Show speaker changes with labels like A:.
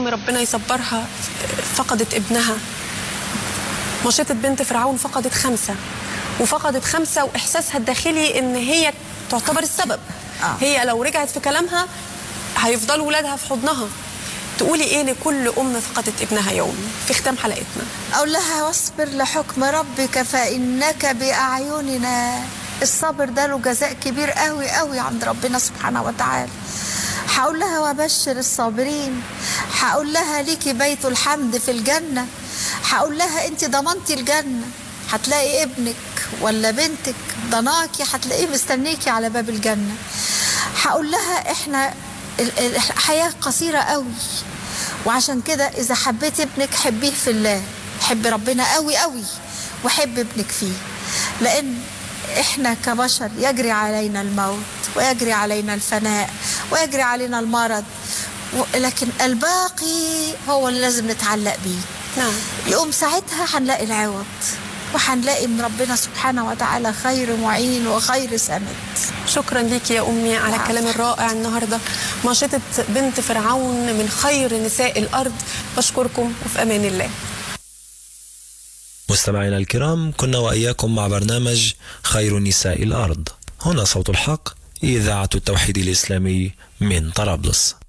A: أم ربنا يصبرها فقدت ابنها مشيطة بنت فرعون فقدت خمسة وفقدت خمسة وإحساسها الداخلي إن هي تعتبر السبب
B: آه.
A: هي لو رجعت في كلامها هيفضلوا ولادها في حضنها تقولي إيه لكل أم فقدت ابنها يوم في ختام حلقتنا
B: أقول لها واصبر لحكم ربك فإنك بأعيننا الصبر ده له جزاء كبير قوي قوي عند ربنا سبحانه وتعالى هقول لها وبشر الصابرين هقول لها ليكي بيت الحمد في الجنة هقول لها انت ضمنتي الجنة هتلاقي ابنك ولا بنتك ضناكي هتلاقيه مستنيكي على باب الجنة هقول لها احنا ال- ال- الحياة قصيرة قوي وعشان كده إذا حبيت ابنك حبيه في الله حب ربنا قوي قوي وحب ابنك فيه لأن إحنا كبشر يجري علينا الموت ويجري علينا الفناء ويجري علينا المرض و- لكن الباقي هو اللي لازم نتعلق بيه
A: نعم
B: يقوم ساعتها هنلاقي العوض وهنلاقي من ربنا سبحانه وتعالى خير معين وخير سند
A: شكرا ليك يا أمي على
B: العفو.
A: الكلام الرائع النهاردة ماشطة بنت فرعون من خير نساء الأرض بشكركم وفي أمان الله
C: مستمعينا الكرام كنا وإياكم مع برنامج خير نساء الأرض هنا صوت الحق إذاعة التوحيد الإسلامي من طرابلس